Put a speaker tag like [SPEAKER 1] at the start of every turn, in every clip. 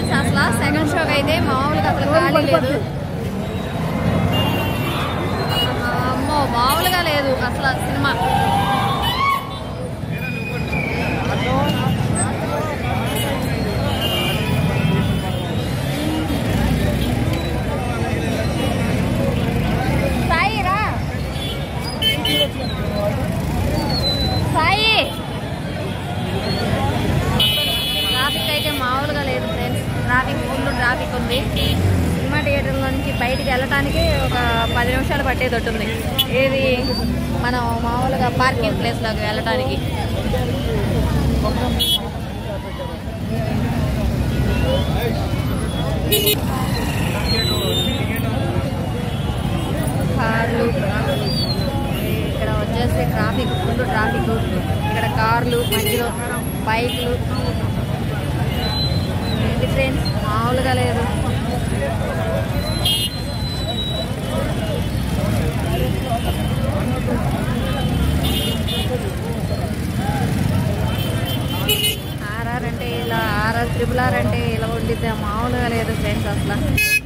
[SPEAKER 1] Friends అసలు second షోకి అయితే మామూలుగా అసలు ఖాళీ లేదు అమ్మో మామూలుగా లేదు అసలు ఆ సినిమా సాయి రా సాయి ట్రాఫిక్ అయితే మామూలుగా లేదు ఫ్రెండ్స్ ట్రాఫిక్ ఫుల్ ట్రాఫిక్ ఉంది సినిమా థియేటర్లో నుంచి బయటికి వెళ్ళటానికి ఒక పది నిమిషాలు పట్టేటట్టుంది ఏది మనం మామూలుగా పార్కింగ్ ప్లేస్లోకి వెళ్ళటానికి కార్లు ఇక్కడ వచ్చేసి ట్రాఫిక్ ఫుల్ ట్రాఫిక్ ఇక్కడ కార్లు మధ్యలో బైక్లు ఏంటి ఫ్రెండ్స్ మామూలుగా లేదు ఆర్ఆర్ అంటే ఇలా ఆర్ఆర్ ట్రిపుల్ ఆర్ అంటే ఇలా ఉండిద్ది మామూలుగా లేదు ఫ్రెండ్స్ అసలు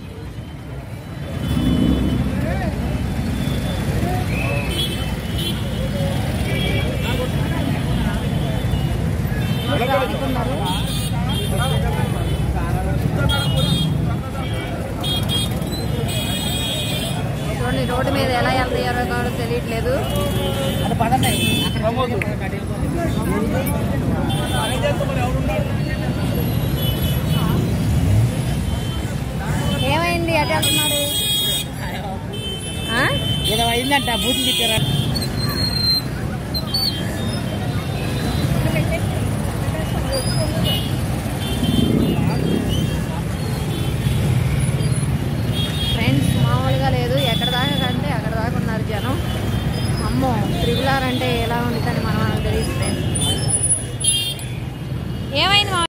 [SPEAKER 1] ట్రాఫిక్ ఉన్నారు చూడండి రోడ్డు మీద ఎలా వెళ్తారో కూడా తెలియట్లేదు ఏమైంది ఎటు వెళ్తున్నారు ఆ?
[SPEAKER 2] ఏదో అయిందంట బూతులు తిట్టారా
[SPEAKER 1] ఫ్రెండ్స్ మామూలుగా లేదు ఎక్కడ దాకా కంటే అక్కడ దాకా ఉన్నారు జనం అమ్మో త్రిబుల్ ఆర్ అంటే ఎలా ఉంటుందని మనం తెలియదు ఫ్రెండ్స్ ఏమైంది మా